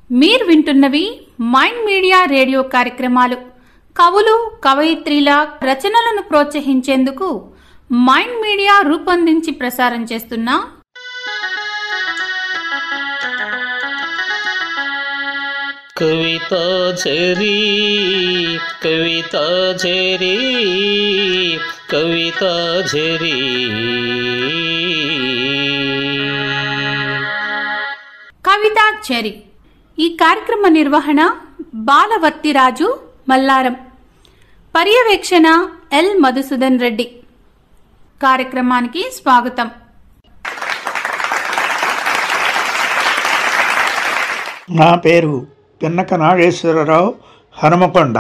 మీరు వింటున్నవి mind media radio కార్యక్రమాలు కవులు కవయిత్రిల రచనలను ప్రోత్సహించేందుకు మైండ్ మీడియా రూపొందించి ప్రసారం చేస్తున్న కవితా ఝరీ కవితా ఝరీ కవితా ఝరీ కవిత చెరి ఈ కార్యక్రమ నిర్వహణ బాలవర్తిరాజు మల్లారం పర్యవేక్షణ ఎల్ మధుసూదన్ రెడ్డి కార్యక్రమానికి స్వాగతం నా పేరు పిన్నక నాగేశ్వరరావు హనుమకొండ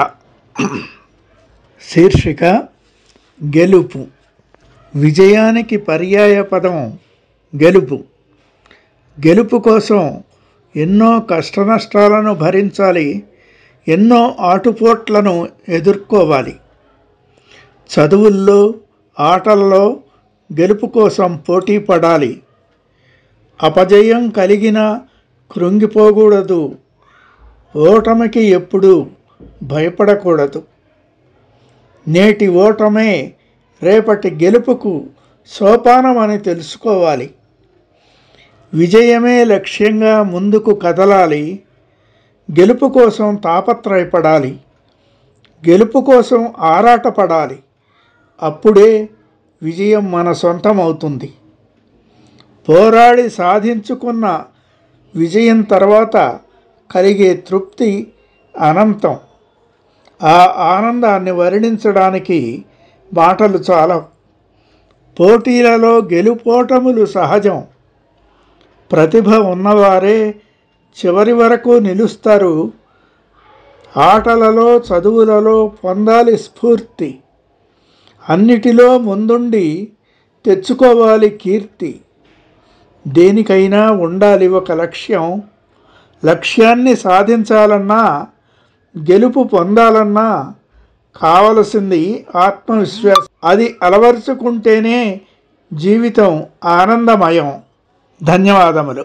శీర్షిక గెలుపు విజయానికి పర్యాయ పదం గెలుపు గెలుపు కోసం ఎన్నో కష్టనష్టాలను భరించాలి ఎన్నో ఆటుపోట్లను ఎదుర్కోవాలి చదువుల్లో ఆటల్లో గెలుపు కోసం పోటీ పడాలి అపజయం కలిగిన కృంగిపోకూడదు ఓటమికి ఎప్పుడు భయపడకూడదు నేటి ఓటమే రేపటి గెలుపుకు సోపానమని తెలుసుకోవాలి విజయమే లక్ష్యంగా ముందుకు కదలాలి గెలుపు కోసం తాపత్రయపడాలి గెలుపు కోసం ఆరాటపడాలి అప్పుడే విజయం మన సొంతమవుతుంది పోరాడి సాధించుకున్న విజయం తర్వాత కలిగే తృప్తి అనంతం ఆ ఆనందాన్ని వర్ణించడానికి మాటలు చాలా పోటీలలో గెలుపోటములు సహజం ప్రతిభ ఉన్నవారే చివరి వరకు నిలుస్తారు ఆటలలో చదువులలో పొందాలి స్ఫూర్తి అన్నిటిలో ముందుండి తెచ్చుకోవాలి కీర్తి దేనికైనా ఉండాలి ఒక లక్ష్యం లక్ష్యాన్ని సాధించాలన్నా గెలుపు పొందాలన్నా కావలసింది ఆత్మవిశ్వాసం అది అలవరుచుకుంటేనే జీవితం ఆనందమయం ధన్యవాదములు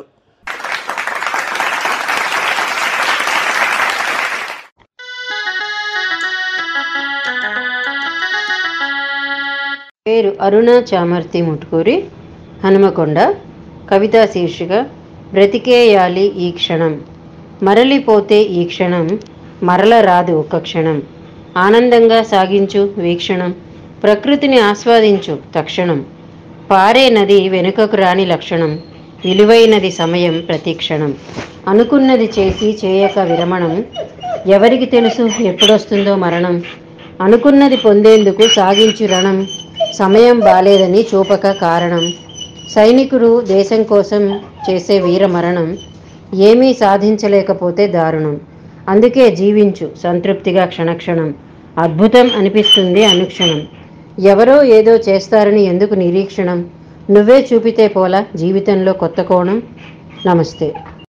పేరు అరుణ చామర్తి ముటుకూరి హనుమకొండ కవితా శీర్షిక బ్రతికేయాలి ఈ క్షణం మరలిపోతే ఈ క్షణం మరల రాదు ఒక్క క్షణం ఆనందంగా సాగించు వీక్షణం ప్రకృతిని ఆస్వాదించు తక్షణం పారే నది వెనుకకు రాని లక్షణం విలువైనది సమయం ప్రతిక్షణం అనుకున్నది చేసి చేయక విరమణం ఎవరికి తెలుసు ఎప్పుడొస్తుందో మరణం అనుకున్నది పొందేందుకు సాగించు రణం సమయం బాలేదని చూపక కారణం సైనికుడు దేశం కోసం చేసే వీర మరణం ఏమీ సాధించలేకపోతే దారుణం అందుకే జీవించు సంతృప్తిగా క్షణక్షణం అద్భుతం అనిపిస్తుంది అనుక్షణం ఎవరో ఏదో చేస్తారని ఎందుకు నిరీక్షణం నువ్వే చూపితే పోలా జీవితంలో కొత్త కోణం నమస్తే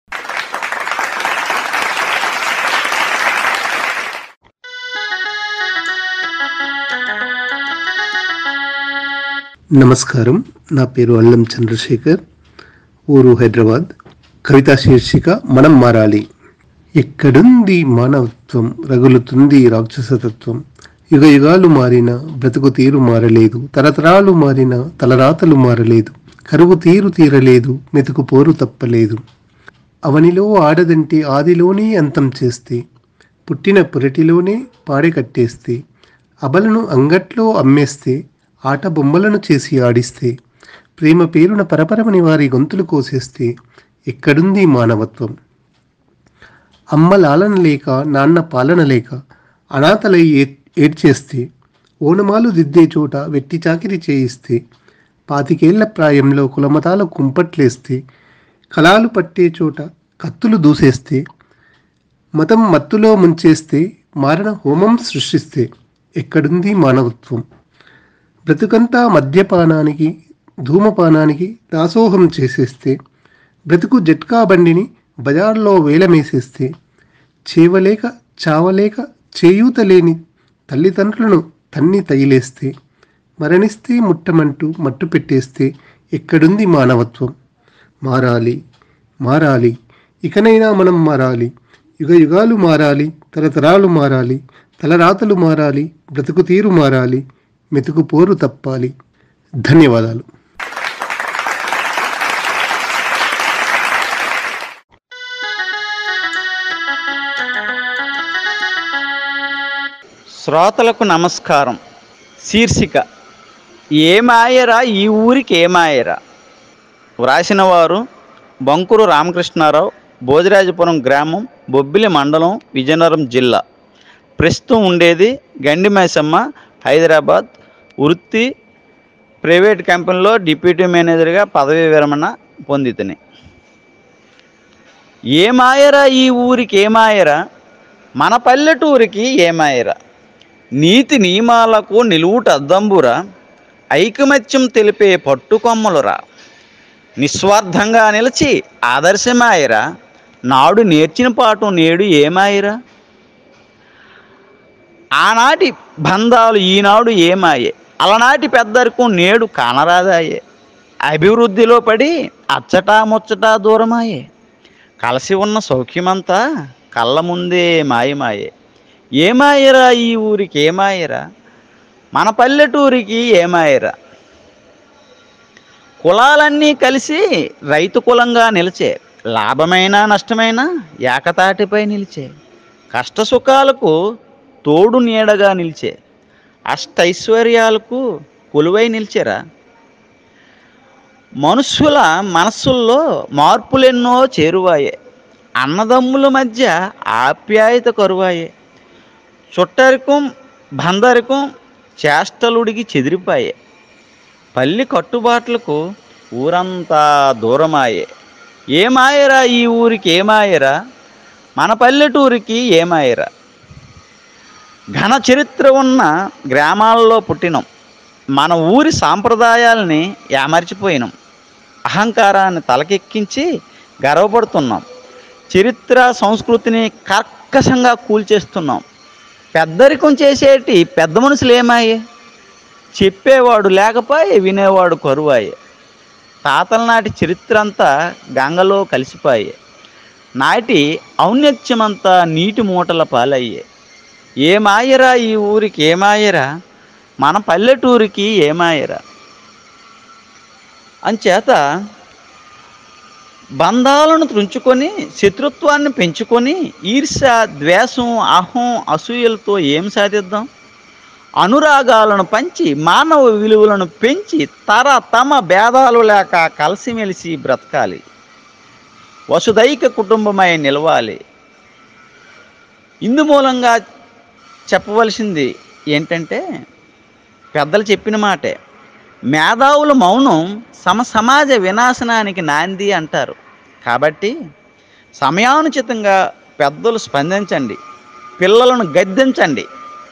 నమస్కారం నా పేరు అల్లం చంద్రశేఖర్ ఊరు హైదరాబాద్ కవితా శీర్షిక మనం మారాలి ఎక్కడుంది మానవత్వం రగులుతుంది రాక్షసతత్వం యుగ యుగాలు మారిన బ్రతుకు తీరు మారలేదు తరతరాలు మారిన తలరాతలు మారలేదు కరువు తీరు తీరలేదు మెతుకు పోరు తప్పలేదు అవనిలో ఆడదంటే ఆదిలోనే అంతం చేస్తే పుట్టిన పురటిలోనే పాడె కట్టేస్తే అబలను అంగట్లో అమ్మేస్తే ఆట బొమ్మలను చేసి ఆడిస్తే ప్రేమ పేరున పరపరమని వారి గొంతులు కోసేస్తే ఎక్కడుంది మానవత్వం అమ్మ లాలన లేక నాన్న పాలన లేక అనాథలై ఏ- ఏడ్చేస్తే ఓనమాలు దిద్దే చోట వెట్టి చాకిరి చేయిస్తే పాతికేళ్ల ప్రాయంలో కులమతాల కుంపట్లేస్తే కళాలు పట్టే చోట కత్తులు దూసేస్తే మతం మత్తులో ముంచేస్తే మారణ హోమం సృష్టిస్తే ఎక్కడుంది మానవత్వం బ్రతుకంతా మద్యపానానికి ధూమపానానికి దాసోహం చేసేస్తే బ్రతుకు జట్కా బండిని బజార్లో వేలమేసేస్తే చేవలేక చావలేక చేయూత లేని తల్లిదండ్రులను తన్ని తగిలేస్తే మరణిస్తే ముట్టమంటూ మట్టు పెట్టేస్తే ఎక్కడుంది మానవత్వం మారాలి మారాలి ఇకనైనా మనం మారాలి యుగ యుగాలు మారాలి తరతరాలు మారాలి తలరాతలు మారాలి బ్రతుకు తీరు మారాలి మెతుకు పోరు తప్పాలి ధన్యవాదాలు శ్రోతలకు నమస్కారం శీర్షిక ఏమాయరా ఈ ఊరికి ఏమాయరా వ్రాసిన వారు బంకురు రామకృష్ణారావు భోజరాజపురం గ్రామం బొబ్బిలి మండలం విజయనగరం జిల్లా ప్రస్తుతం ఉండేది గండి మైసమ్మ హైదరాబాద్ వృత్తి ప్రైవేట్ కంపెనీలో డిప్యూటీ మేనేజర్గా పదవీ విరమణ పొందితని ఏమాయరా ఈ ఊరికి ఏమాయరా మన పల్లెటూరికి ఏమాయరా నీతి నియమాలకు నిలువుట అద్దంబురా ఐకమత్యం తెలిపే పట్టుకొమ్మలురా నిస్వార్థంగా నిలిచి ఆదర్శమాయరా నాడు నేర్చిన పాఠం నేడు ఏమాయరా ఆనాటి బంధాలు ఈనాడు ఏమాయే అలనాటి పెద్దరికం నేడు కానరాదాయే అభివృద్ధిలో పడి అచ్చటా ముచ్చటా దూరమాయే కలిసి ఉన్న సౌఖ్యమంతా కళ్ళ ముందే మాయమాయే ఏమాయరా ఈ ఊరికి ఏమాయరా మన పల్లెటూరికి ఏమాయరా కులాలన్నీ కలిసి రైతు కులంగా నిలిచే లాభమైనా నష్టమైనా ఏకతాటిపై నిలిచే కష్టసుఖాలకు తోడు నీడగా నిలిచే అష్టైశ్వర్యాలకు కొలువై నిలిచారా మనుషుల మనస్సుల్లో మార్పులెన్నో చేరువాయే అన్నదమ్ముల మధ్య ఆప్యాయత కరువాయే చుట్టరికం బందరికం చేష్టలుడికి చెదిరిపాయే పల్లి కట్టుబాట్లకు ఊరంతా దూరమాయే ఏమాయరా ఈ ఊరికి ఏమాయరా మన పల్లెటూరికి ఏమాయరా ఘన చరిత్ర ఉన్న గ్రామాల్లో పుట్టినాం మన ఊరి సాంప్రదాయాల్ని ఏమర్చిపోయినాం అహంకారాన్ని తలకెక్కించి గర్వపడుతున్నాం చరిత్ర సంస్కృతిని కర్కశంగా కూల్చేస్తున్నాం పెద్దరికం చేసేటి పెద్ద మనుషులు ఏమాయే చెప్పేవాడు లేకపోయే వినేవాడు కరువాయే తాతల నాటి చరిత్ర అంతా గంగలో కలిసిపోయే నాటి ఔన్నత్యమంతా నీటి మూటల పాలయ్యే ఏమాయరా ఈ ఊరికి ఏమాయరా మన పల్లెటూరికి ఏమాయరా అంచేత బంధాలను త్రుంచుకొని శత్రుత్వాన్ని పెంచుకొని ఈర్ష్య ద్వేషం అహం అసూయలతో ఏం సాధిద్దాం అనురాగాలను పంచి మానవ విలువలను పెంచి తర తమ భేదాలు లేక కలిసిమెలిసి బ్రతకాలి వసుదైక కుటుంబమై నిలవాలి ఇందు మూలంగా చెప్పవలసింది ఏంటంటే పెద్దలు చెప్పిన మాటే మేధావుల మౌనం సమ సమాజ వినాశనానికి నాంది అంటారు కాబట్టి సమయానుచితంగా పెద్దలు స్పందించండి పిల్లలను గద్దించండి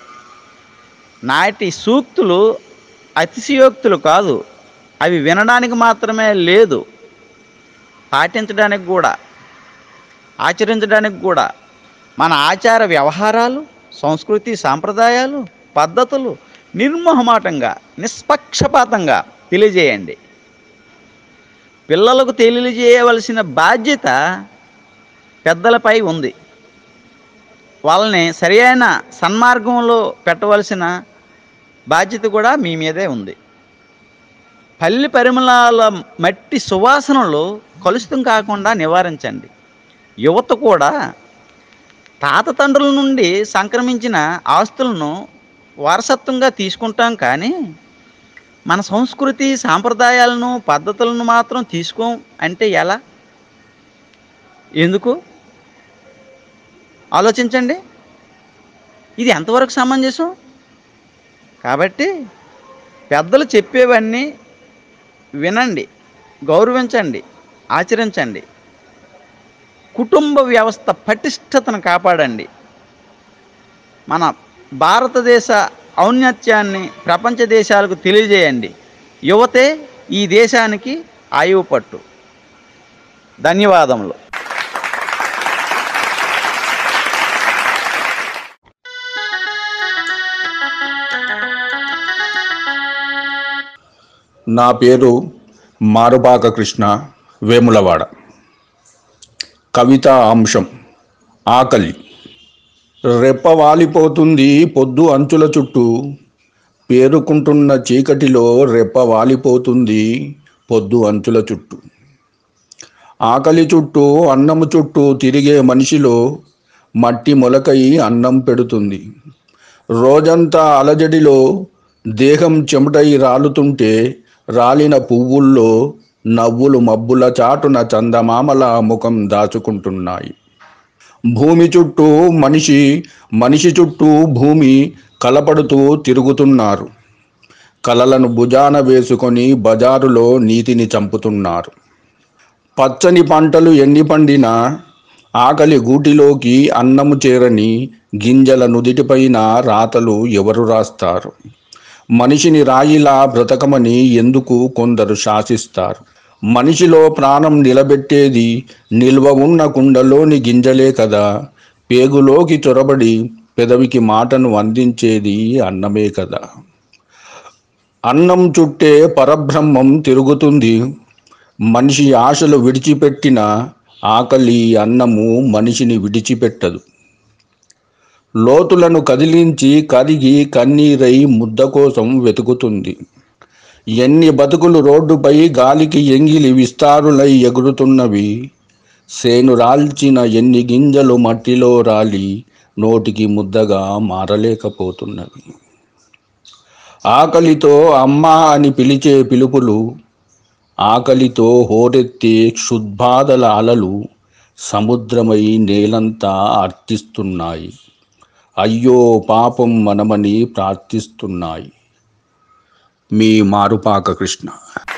నాటి సూక్తులు అతిశయోక్తులు కాదు అవి వినడానికి మాత్రమే లేదు పాటించడానికి కూడా ఆచరించడానికి కూడా మన ఆచార వ్యవహారాలు సంస్కృతి సాంప్రదాయాలు పద్ధతులు నిర్మోహమాటంగా నిష్పక్షపాతంగా తెలియజేయండి పిల్లలకు తెలియజేయవలసిన బాధ్యత పెద్దలపై ఉంది వాళ్ళని సరియైన సన్మార్గంలో పెట్టవలసిన బాధ్యత కూడా మీ మీదే ఉంది పల్లి పరిమళాల మట్టి సువాసనలు కలుషితం కాకుండా నివారించండి యువత కూడా తాత తండ్రుల నుండి సంక్రమించిన ఆస్తులను వారసత్వంగా తీసుకుంటాం కానీ మన సంస్కృతి సాంప్రదాయాలను పద్ధతులను మాత్రం తీసుకోం అంటే ఎలా ఎందుకు ఆలోచించండి ఇది ఎంతవరకు సమంజసం కాబట్టి పెద్దలు చెప్పేవన్నీ వినండి గౌరవించండి ఆచరించండి కుటుంబ వ్యవస్థ పటిష్టతను కాపాడండి మన భారతదేశ ఔన్నత్యాన్ని ప్రపంచ దేశాలకు తెలియజేయండి యువతే ఈ దేశానికి ఆయువు పట్టు ధన్యవాదములు నా పేరు మారుబాక కృష్ణ వేములవాడ కవితా అంశం ఆకలి రెప్ప వాలిపోతుంది పొద్దు అంచుల చుట్టూ పేరుకుంటున్న చీకటిలో రెప్ప వాలిపోతుంది పొద్దు అంచుల చుట్టూ ఆకలి చుట్టూ అన్నము చుట్టూ తిరిగే మనిషిలో మట్టి మొలకై అన్నం పెడుతుంది రోజంతా అలజడిలో దేహం చెమటై రాలుతుంటే రాలిన పువ్వుల్లో నవ్వులు మబ్బుల చాటున చందమామల ముఖం దాచుకుంటున్నాయి భూమి చుట్టూ మనిషి మనిషి చుట్టూ భూమి కలపడుతూ తిరుగుతున్నారు కలలను భుజాన వేసుకొని బజారులో నీతిని చంపుతున్నారు పచ్చని పంటలు ఎన్ని పండినా ఆకలి గూటిలోకి అన్నము చేరని గింజల నుదిటిపైన రాతలు ఎవరు రాస్తారు మనిషిని రాయిలా బ్రతకమని ఎందుకు కొందరు శాసిస్తారు మనిషిలో ప్రాణం నిలబెట్టేది నిల్వ ఉన్న కుండలోని గింజలే కదా పేగులోకి చొరబడి పెదవికి మాటను అందించేది అన్నమే కదా అన్నం చుట్టే పరబ్రహ్మం తిరుగుతుంది మనిషి ఆశలు విడిచిపెట్టిన ఆకలి అన్నము మనిషిని విడిచిపెట్టదు లోతులను కదిలించి కరిగి కన్నీరై ముద్ద కోసం వెతుకుతుంది ఎన్ని బతుకులు రోడ్డుపై గాలికి ఎంగిలి విస్తారులై ఎగురుతున్నవి సేను రాల్చిన ఎన్ని గింజలు మట్టిలో రాలి నోటికి ముద్దగా మారలేకపోతున్నవి ఆకలితో అమ్మా అని పిలిచే పిలుపులు ఆకలితో హోరెత్తే క్షుద్బాధల అలలు సముద్రమై నేలంతా అర్థిస్తున్నాయి అయ్యో పాపం మనమని ప్రార్థిస్తున్నాయి మీ మారుపాక కృష్ణ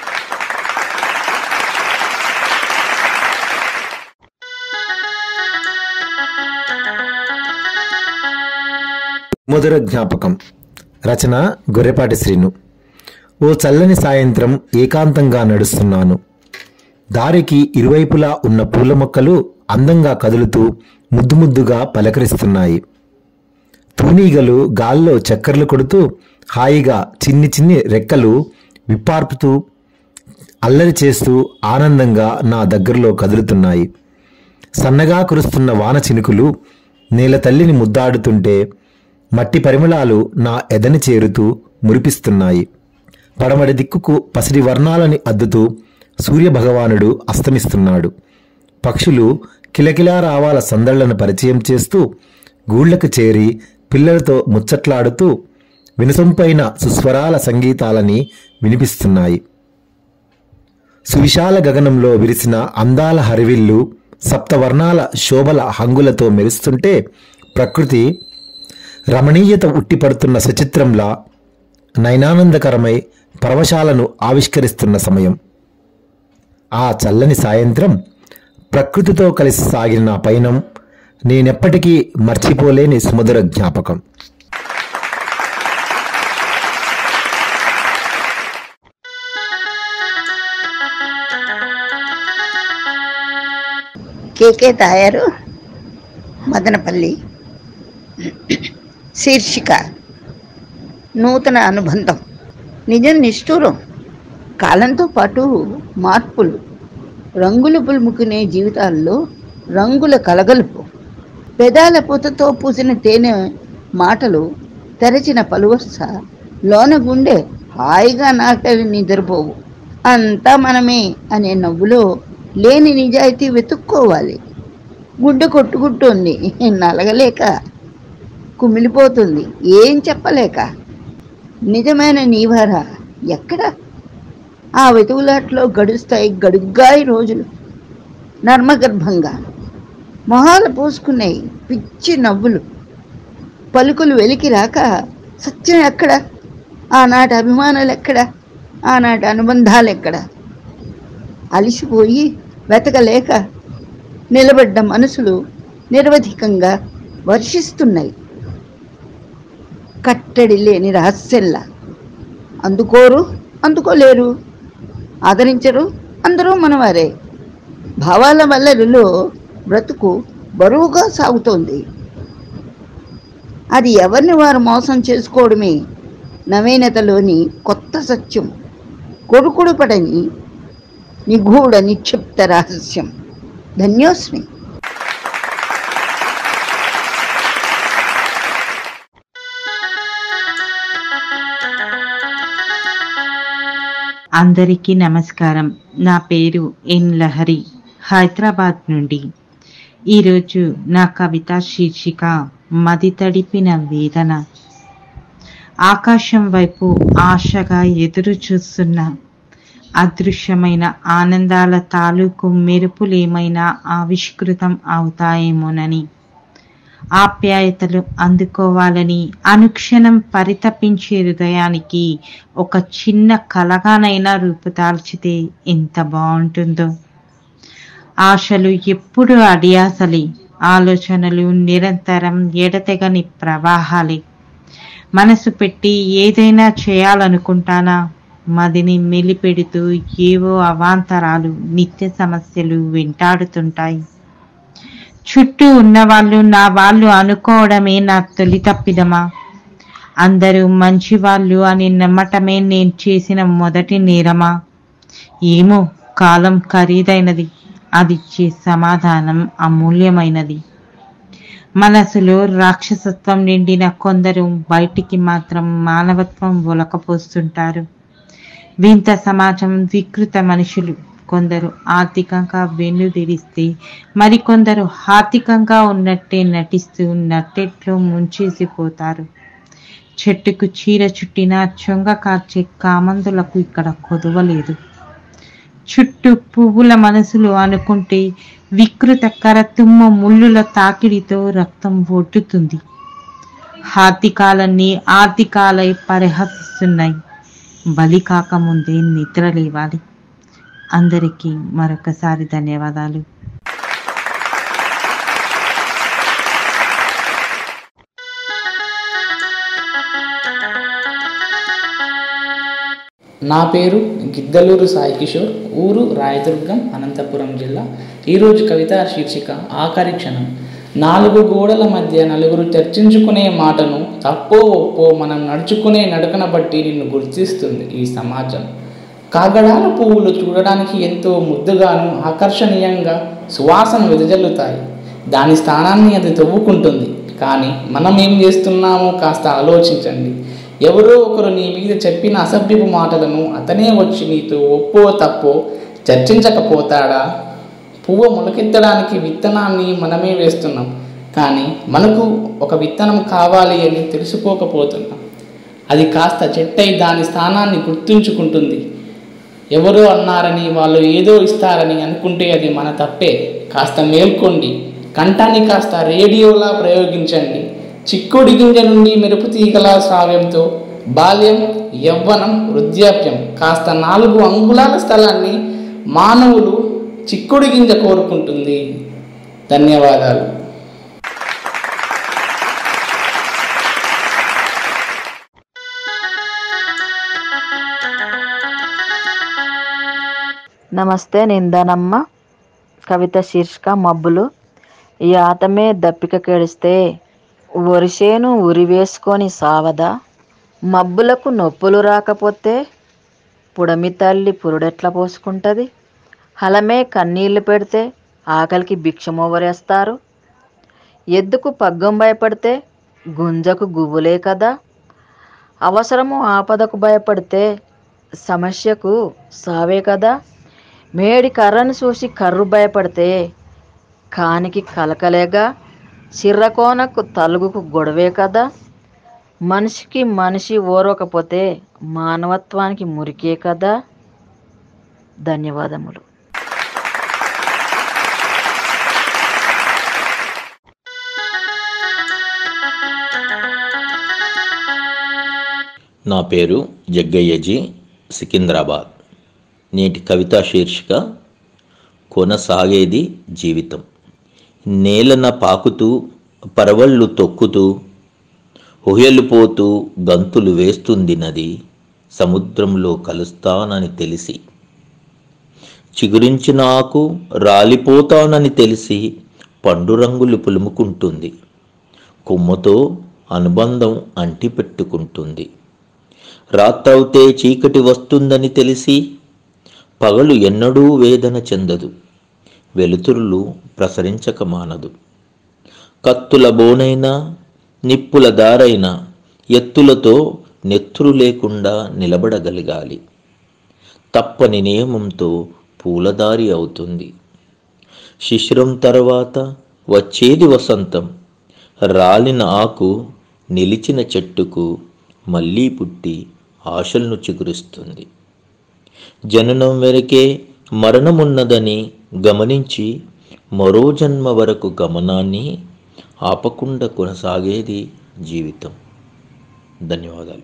మధుర జ్ఞాపకం రచన గొర్రెపాటి శ్రీను ఓ చల్లని సాయంత్రం ఏకాంతంగా నడుస్తున్నాను దారికి ఇరువైపులా ఉన్న పూల మొక్కలు అందంగా కదులుతూ ముద్దు ముద్దుగా పలకరిస్తున్నాయి తూనీగలు గాల్లో చక్కర్లు కొడుతూ హాయిగా చిన్ని చిన్ని రెక్కలు విప్పార్పుతూ అల్లరి చేస్తూ ఆనందంగా నా దగ్గరలో కదులుతున్నాయి సన్నగా కురుస్తున్న వాన చినుకులు నేల తల్లిని ముద్దాడుతుంటే మట్టి పరిమళాలు నా ఎదని చేరుతూ మురిపిస్తున్నాయి పడమటి దిక్కుకు పసిడి వర్ణాలని అద్దుతూ సూర్యభగవానుడు అస్తమిస్తున్నాడు పక్షులు కిలకిలా రావాల సందళ్లను పరిచయం చేస్తూ గూళ్ళకు చేరి పిల్లలతో ముచ్చట్లాడుతూ వినసొంపైన సుస్వరాల సంగీతాలని వినిపిస్తున్నాయి సువిశాల గగనంలో విరిసిన అందాల హరివిల్లు సప్తవర్ణాల శోభల హంగులతో మెరుస్తుంటే ప్రకృతి రమణీయత ఉట్టిపడుతున్న సచిత్రంలా నయనానందకరమై పరవశాలను ఆవిష్కరిస్తున్న సమయం ఆ చల్లని సాయంత్రం ప్రకృతితో కలిసి సాగిన నా పయనం నేనెప్పటికీ మర్చిపోలేని సుమధుర జ్ఞాపకం కేకే తాయారు మదనపల్లి శీర్షిక నూతన అనుబంధం నిజం నిష్ఠూరం కాలంతో పాటు మార్పులు రంగులు పులుముకునే జీవితాల్లో రంగుల కలగలుపు పెదాల పూతతో పూసిన తేనె మాటలు తెరచిన పలువరుస లోన గుండె హాయిగా నాకలి నిద్రపోవు అంతా మనమే అనే నవ్వులో లేని నిజాయితీ వెతుక్కోవాలి గుడ్డ కొట్టుకుంటోంది నలగలేక కుమిలిపోతుంది ఏం చెప్పలేక నిజమైన నీవార ఎక్కడ ఆ వెతుకులాట్లో గడుస్తాయి గడుగ్గాయి రోజులు నర్మగర్భంగా మొహాలు పూసుకున్నాయి పిచ్చి నవ్వులు పలుకులు వెలికి రాక సత్యం ఎక్కడ ఆనాటి అభిమానాలు ఎక్కడ ఆనాటి అనుబంధాలు ఎక్కడ అలిసిపోయి వెతకలేక నిలబడ్డ మనసులు నిరవధికంగా వర్షిస్తున్నాయి కట్టడి లేని రహస్యంలా అందుకోరు అందుకోలేరు ఆదరించరు అందరూ మనవారే భావాల వల్లరిలో బ్రతుకు బరువుగా సాగుతోంది అది ఎవరిని వారు మోసం చేసుకోవడమే నవీనతలోని కొత్త సత్యం కొడుకుడు పడని నిగూఢ నిక్షిప్త రహస్యం ధన్యోస్మి అందరికీ నమస్కారం నా పేరు ఎన్ లహరి హైదరాబాద్ నుండి ఈరోజు నా కవిత శీర్షిక మది తడిపిన వేదన ఆకాశం వైపు ఆశగా ఎదురు చూస్తున్న అదృశ్యమైన ఆనందాల తాలూకు మెరుపులేమైనా ఆవిష్కృతం అవుతాయేమోనని ఆప్యాయతలు అందుకోవాలని అనుక్షణం పరితపించే హృదయానికి ఒక చిన్న కలగానైనా రూపుదాల్చితే ఎంత బాగుంటుందో ఆశలు ఎప్పుడు అడియాసలే ఆలోచనలు నిరంతరం ఎడతెగని ప్రవాహాలే మనసు పెట్టి ఏదైనా చేయాలనుకుంటానా మదిని మెలిపెడుతూ ఏవో అవాంతరాలు నిత్య సమస్యలు వెంటాడుతుంటాయి చుట్టూ ఉన్నవాళ్ళు నా వాళ్ళు అనుకోవడమే నా తొలి తప్పిదమా అందరూ మంచి వాళ్ళు అని నమ్మటమే నేను చేసిన మొదటి నేరమా ఏమో కాలం ఖరీదైనది అదిచ్చే సమాధానం అమూల్యమైనది మనసులో రాక్షసత్వం నిండిన కొందరు బయటికి మాత్రం మానవత్వం ఒలకపోస్తుంటారు వింత సమాజం వికృత మనుషులు కొందరు ఆర్థికంగా వెన్నుదిరిస్తే మరికొందరు ఆర్థికంగా ఉన్నట్టే నటిస్తూ నట్టెట్లో ముంచేసిపోతారు చెట్టుకు చీర చుట్టిన చొంగ కార్చే కామందులకు ఇక్కడ కొదవలేదు చుట్టూ పువ్వుల మనసులు అనుకుంటే వికృత కరతుమ్మ ముళ్ళుల తాకిడితో రక్తం ఒడ్డుతుంది హార్దికాలన్నీ ఆర్థికాలై పరిహసిస్తున్నాయి బలి కాకముందే నిద్ర లేవాలి అందరికీ మరొకసారి ధన్యవాదాలు నా పేరు గిద్దలూరు సాయి కిషోర్ ఊరు రాయదుర్గం అనంతపురం జిల్లా ఈరోజు కవిత శీర్షిక ఆఖరి క్షణం నాలుగు గోడల మధ్య నలుగురు చర్చించుకునే మాటను తప్పో ఒప్పో మనం నడుచుకునే నడకన బట్టి నిన్ను గుర్తిస్తుంది ఈ సమాజం కాగడాల పువ్వులు చూడడానికి ఎంతో ముద్దుగాను ఆకర్షణీయంగా సువాసన వెదజల్లుతాయి దాని స్థానాన్ని అది తవ్వుకుంటుంది కానీ మనం ఏం చేస్తున్నామో కాస్త ఆలోచించండి ఎవరో ఒకరు నీ మీద చెప్పిన అసభ్యపు మాటలను అతనే వచ్చి నీతో ఒప్పో తప్పో చర్చించకపోతాడా పువ్వు మొలకెత్తడానికి విత్తనాన్ని మనమే వేస్తున్నాం కానీ మనకు ఒక విత్తనం కావాలి అని తెలుసుకోకపోతున్నాం అది కాస్త చెట్టై దాని స్థానాన్ని గుర్తుంచుకుంటుంది ఎవరో అన్నారని వాళ్ళు ఏదో ఇస్తారని అనుకుంటే అది మన తప్పే కాస్త మేల్కోండి కంఠాన్ని కాస్త రేడియోలా ప్రయోగించండి చిక్కుడి గింజ నుండి మెరుపు తీగల శ్రావ్యంతో బాల్యం యవ్వనం వృద్ధాప్యం కాస్త నాలుగు అంగుళాల స్థలాన్ని మానవులు చిక్కుడు గింజ కోరుకుంటుంది ధన్యవాదాలు నమస్తే నిందనమ్మ కవిత శీర్షిక మబ్బులు ఈ ఆతమే దప్పిక కేడిస్తే వరిసేను ఉరివేసుకొని సావదా మబ్బులకు నొప్పులు రాకపోతే పుడమి తల్లి పురుడెట్లా పోసుకుంటుంది హలమే కన్నీళ్లు పెడితే ఆకలికి భిక్షమోవరేస్తారు ఎద్దుకు పగ్గం భయపడితే గుంజకు గువ్వులే కదా అవసరము ఆపదకు భయపడితే సమస్యకు సావే కదా మేడి కర్రను చూసి కర్రు భయపడితే కానికి కలకలేగా చిర్రకోనకు తలుగుకు గొడవే కదా మనిషికి మనిషి ఓరకపోతే మానవత్వానికి మురికే కదా ధన్యవాదములు నా పేరు జగ్గయ్యజీ సికింద్రాబాద్ నేటి కవితా శీర్షిక కొనసాగేది జీవితం నేలన పాకుతూ పరవళ్ళు తొక్కుతూ హుయలుపోతూ గంతులు వేస్తుంది నది సముద్రంలో కలుస్తానని తెలిసి చిగురించిన ఆకు రాలిపోతానని తెలిసి పండు రంగులు పులుముకుంటుంది కొమ్మతో అనుబంధం అంటిపెట్టుకుంటుంది రాత్రవుతే చీకటి వస్తుందని తెలిసి పగలు ఎన్నడూ వేదన చెందదు వెలుతురులు ప్రసరించక మానదు కత్తుల బోనైనా నిప్పుల దారైనా ఎత్తులతో నెత్తురు లేకుండా నిలబడగలగాలి తప్పని నియమంతో పూలదారి అవుతుంది శిశిరం తర్వాత వచ్చేది వసంతం రాలిన ఆకు నిలిచిన చెట్టుకు మళ్ళీ పుట్టి ఆశలను చిగురిస్తుంది జననం వరకే మరణమున్నదని గమనించి మరో జన్మ వరకు గమనాన్ని ఆపకుండా కొనసాగేది జీవితం ధన్యవాదాలు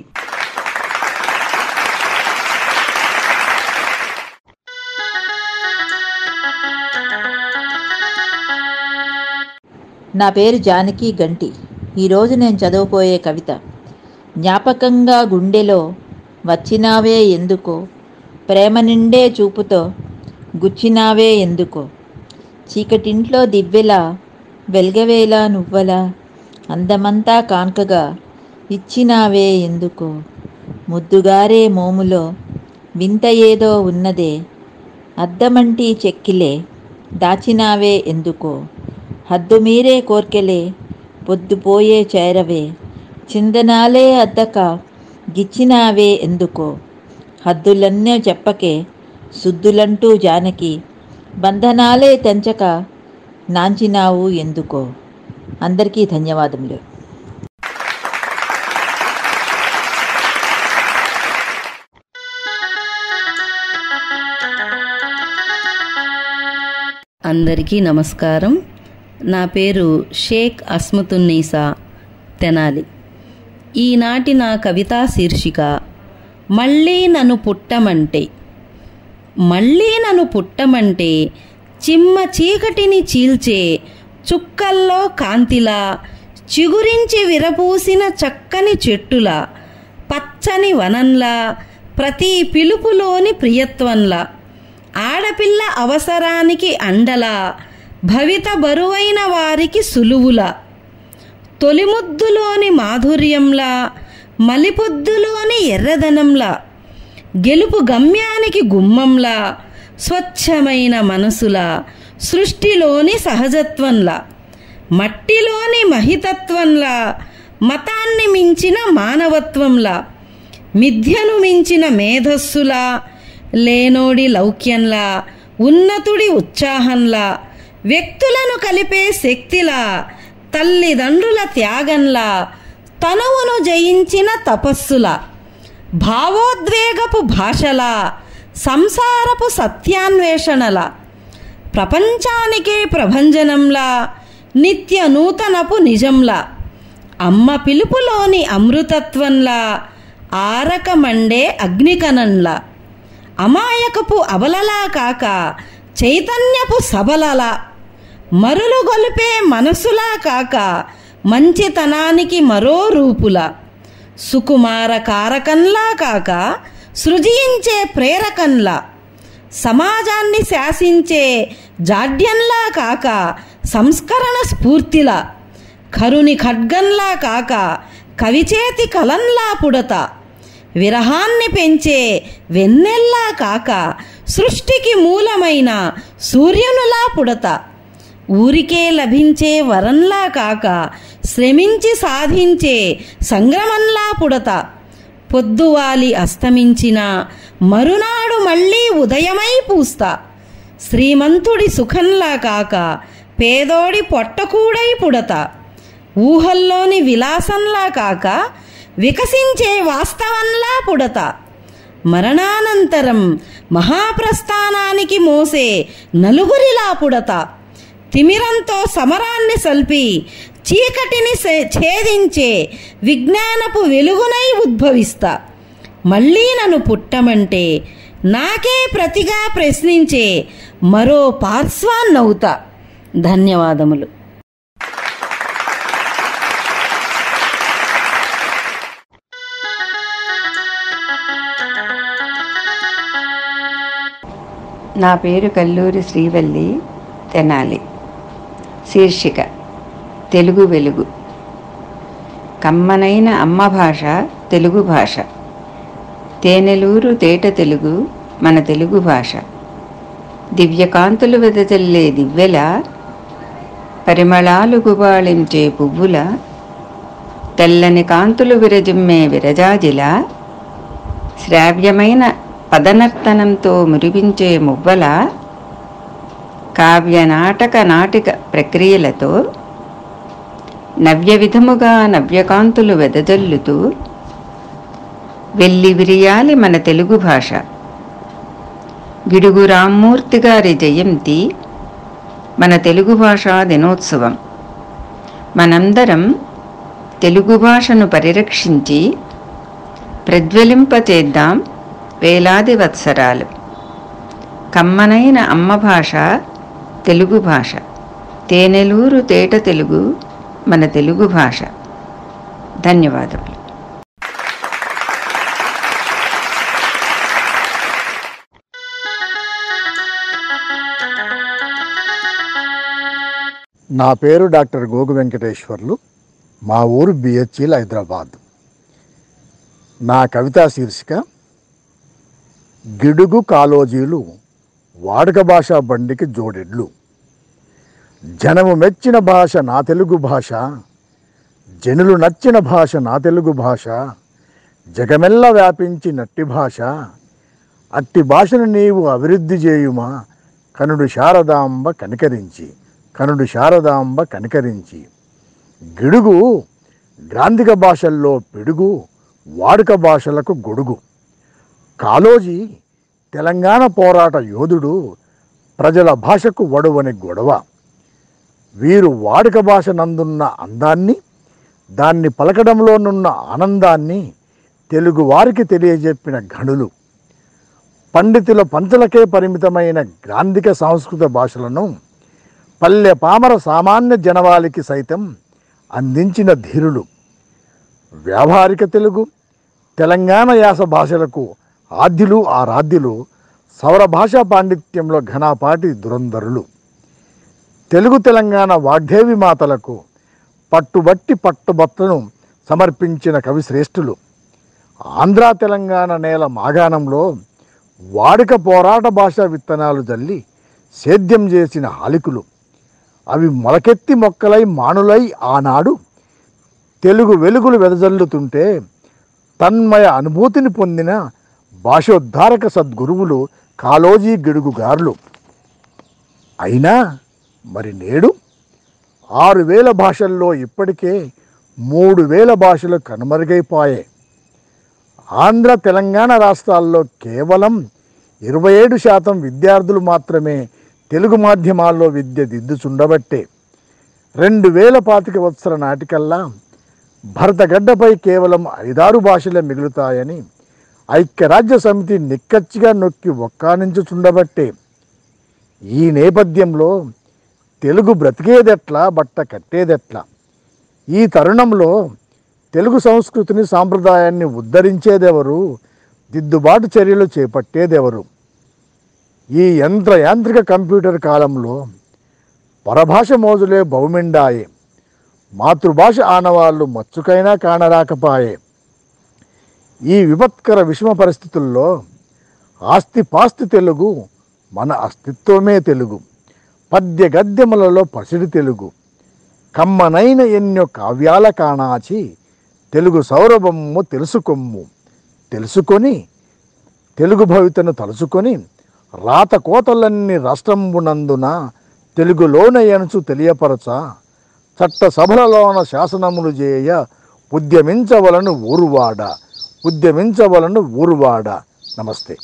నా పేరు జానకి గంటి ఈరోజు నేను చదవబోయే కవిత జ్ఞాపకంగా గుండెలో వచ్చినావే ఎందుకో ప్రేమ నిండే చూపుతో గుచ్చినావే ఎందుకో చీకటింట్లో దివ్వెలా వెల్గవేలా నువ్వలా అందమంతా కాన్కగా ఇచ్చినావే ఎందుకో ముద్దుగారే మోములో వింత ఏదో ఉన్నదే అద్దమంటి చెక్కిలే దాచినావే ఎందుకో హద్దు మీరే కోర్కెలే పొద్దుపోయే చేరవే చిందనాలే అద్దక గిచ్చినావే ఎందుకో హద్దులన్నే చెప్పకే శుద్ధులంటూ జానకి బంధనాలే తెంచక నాంచినావు ఎందుకో అందరికీ ధన్యవాదములు అందరికీ నమస్కారం నా పేరు షేక్ అస్మతున్నీసా తెనాలి ఈనాటి నా కవితా శీర్షిక మళ్ళీ నన్ను పుట్టమంటే మళ్ళీ నన్ను పుట్టమంటే చిమ్మ చీకటిని చీల్చే చుక్కల్లో కాంతిలా చిగురించి విరపూసిన చక్కని చెట్టులా పచ్చని వనంలా ప్రతి పిలుపులోని ప్రియత్వంలా ఆడపిల్ల అవసరానికి అండలా భవిత బరువైన వారికి సులువులా తొలిముద్దులోని మాధుర్యంలా మలిపొద్దులోని ఎర్రదనంలా గెలుపు గమ్యానికి గుమ్మంలా స్వచ్ఛమైన మనసులా సృష్టిలోని సహజత్వంలా మట్టిలోని మహితత్వంలా మతాన్ని మించిన మానవత్వంలా మిథ్యను మించిన మేధస్సులా లేనోడి లౌక్యంలా ఉన్నతుడి ఉత్సాహంలా వ్యక్తులను కలిపే శక్తిలా తల్లిదండ్రుల త్యాగంలా తనువును జయించిన తపస్సులా భావోద్వేగపు భాషలా సంసారపు సత్యాన్వేషణల ప్రపంచానికే ప్రభంజనంలా నిత్య నూతనపు నిజంలా అమ్మ పిలుపులోని అమృతత్వంలా ఆరక మండే అగ్నికణంలా అమాయకపు అబలలా కాక చైతన్యపు సబలలా మరులు గొలిపే మనసులా కాక మంచితనానికి మరో రూపులా సుకుమార కారకంలా కాక సృజించే ప్రేరకంలా సమాజాన్ని శాసించే జాడ్యంలా కాక సంస్కరణ స్ఫూర్తిలా కరుని ఖడ్గంలా కాక కవిచేతి కలంలా పుడత విరహాన్ని పెంచే వెన్నెల్లా కాక సృష్టికి మూలమైన సూర్యునులా పుడత ఊరికే లభించే వరంలా కాక శ్రమించి సాధించే సంగ్రమంలా పుడత పొద్దువాలి అస్తమించిన మరునాడు మళ్ళీ ఉదయమై పూస్తా శ్రీమంతుడి సుఖంలా కాక పేదోడి పొట్టకూడై పుడత ఊహల్లోని విలాసంలా కాక వికసించే వాస్తవంలా పుడత మరణానంతరం మహాప్రస్థానానికి మోసే నలుగురిలా పుడత తిమిరంతో సమరాన్ని సల్పి చీకటిని సే- ఛేదించే విజ్ఞానపు వెలుగునై ఉద్భవిస్తా మళ్ళీ నన్ను పుట్టమంటే నాకే ప్రతిగా ప్రశ్నించే మరో పార్శ్వాన్నవుతా ధన్యవాదములు నా పేరు కల్లూరి శ్రీవల్లి తెనాలి శీర్షిక తెలుగు వెలుగు కమ్మనైన అమ్మ భాష తెలుగు భాష తేనెలూరు తేట తెలుగు మన తెలుగు భాష దివ్యకాంతులు వెదజల్లే దివ్వెల పరిమళాలు గుబాళించే పువ్వుల తెల్లని కాంతులు విరజిమ్మే విరజాజిల శ్రావ్యమైన పదనర్తనంతో మురిపించే మువ్వల కావ్య నాటక నాటిక ప్రక్రియలతో నవ్య విధముగా నవ్యకాంతులు వెదజల్లుతూ వెల్లి విరియాలి మన తెలుగు భాష గిడుగు రామ్మూర్తి గారి జయంతి మన తెలుగు భాషా దినోత్సవం మనందరం తెలుగు భాషను పరిరక్షించి ప్రజ్వలింపచేద్దాం వేలాది వత్సరాలు కమ్మనైన అమ్మ భాష తెలుగు భాష తేనెలూరు తేట తెలుగు మన తెలుగు భాష ధన్యవాదములు నా పేరు డాక్టర్ గోగు వెంకటేశ్వర్లు మా ఊరు బిహెచ్ఎల్ హైదరాబాద్ నా కవితా శీర్షిక గిడుగు కాలోజీలు వాడుక భాషా బండికి జోడెడ్లు జనము మెచ్చిన భాష నా తెలుగు భాష జనులు నచ్చిన భాష నా తెలుగు భాష జగమెల్ల వ్యాపించి నట్టి భాష అట్టి భాషను నీవు అభివృద్ధి చేయుమా కనుడు శారదాంబ కనికరించి కనుడు శారదాంబ కనికరించి గిడుగు గ్రాంధిక భాషల్లో పిడుగు వాడుక భాషలకు గొడుగు కాలోజీ తెలంగాణ పోరాట యోధుడు ప్రజల భాషకు వడువని గొడవ వీరు వాడుక భాష నందున్న అందాన్ని దాన్ని పలకడంలోనున్న ఆనందాన్ని తెలుగు వారికి తెలియజెప్పిన గణులు పండితుల పంచలకే పరిమితమైన గ్రాంధిక సంస్కృత భాషలను పల్లె పామర సామాన్య జనవాళికి సైతం అందించిన ధీరులు వ్యావహారిక తెలుగు తెలంగాణ యాస భాషలకు ఆద్యులు ఆరాధ్యులు సౌర భాషా పాండిత్యంలో ఘనాపాటి దురంధరులు తెలుగు తెలంగాణ వాగ్దేవి మాతలకు పట్టుబట్టి పట్టుబట్టను సమర్పించిన కవి శ్రేష్ఠులు ఆంధ్ర తెలంగాణ నేల మాగాణంలో వాడుక పోరాట భాషా విత్తనాలు జల్లి సేద్యం చేసిన హాలికులు అవి మొలకెత్తి మొక్కలై మానులై ఆనాడు తెలుగు వెలుగులు వెదజల్లుతుంటే తన్మయ అనుభూతిని పొందిన భాషోద్ధారక సద్గురువులు కాలోజీ గిడుగుగారులు అయినా మరి నేడు ఆరు వేల భాషల్లో ఇప్పటికే మూడు వేల భాషలు కనుమరుగైపోయాయి ఆంధ్ర తెలంగాణ రాష్ట్రాల్లో కేవలం ఇరవై ఏడు శాతం విద్యార్థులు మాత్రమే తెలుగు మాధ్యమాల్లో విద్య దిద్దుచుండబట్టే రెండు వేల పాతిక వత్సర నాటికల్లా భరతగడ్డపై కేవలం ఐదారు భాషలే మిగులుతాయని ఐక్యరాజ్య సమితి నిక్కచ్చిగా నొక్కి ఒక్కానించుచుండబట్టే ఈ నేపథ్యంలో తెలుగు బ్రతికేదెట్లా బట్ట కట్టేదెట్లా ఈ తరుణంలో తెలుగు సంస్కృతిని సాంప్రదాయాన్ని ఉద్ధరించేదెవరు దిద్దుబాటు చర్యలు చేపట్టేదెవరు ఈ యంత్ర యాంత్రిక కంప్యూటర్ కాలంలో పరభాష మోజులే బహుమిండాయే మాతృభాష ఆనవాళ్ళు మచ్చుకైనా కానరాకపాయే ఈ విపత్కర విషమ పరిస్థితుల్లో ఆస్తి పాస్తి తెలుగు మన అస్తిత్వమే తెలుగు పద్య గద్యములలో పసిడి తెలుగు కమ్మనైన ఎన్నో కావ్యాల కాణాచి తెలుగు సౌరభము తెలుసుకొమ్ము తెలుసుకొని తెలుగు భవితను తలుచుకొని రాత కోతలన్నీ రాష్ట్రంబునందున తెలుగులోన ఎనుచు తెలియపరచ చట్ట సభలలోన శాసనములు చేయ ఉద్యమించవలను ఊరువాడ ఉద్యమించవలను ఊరువాడ నమస్తే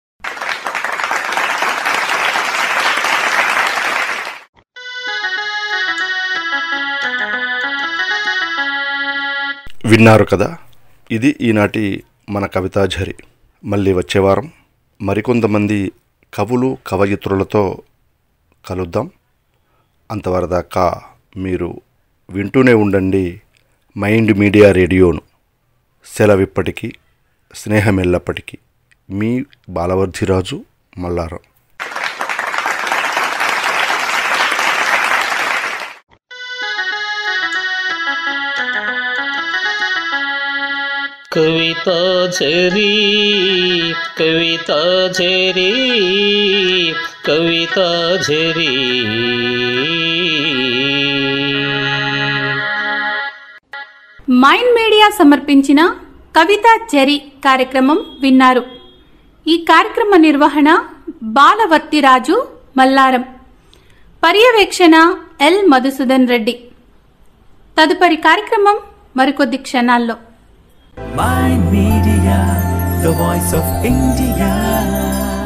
విన్నారు కదా ఇది ఈనాటి మన కవితాఝరి మళ్ళీ వచ్చే వారం మరికొంతమంది కవులు కవయిత్రులతో కలుద్దాం అంతవరదాకా మీరు వింటూనే ఉండండి మైండ్ మీడియా రేడియోను సెలవిప్పటికీ స్నేహం ఎల్లప్పటికీ మీ బాలవర్ధిరాజు మల్లారం కవితా చెరీ కవితా చెరీ కవితా చెరీ మైండ్ మీడియా సమర్పించిన కవిత చెరి కార్యక్రమం విన్నారు ఈ కార్యక్రమ నిర్వహణ బాలవర్తిరాజు మల్లారం పర్యవేక్షణ ఎల్ మధుసూదన్ రెడ్డి తదుపరి కార్యక్రమం మరికొద్ది క్షణాల్లో My Media, the voice of India.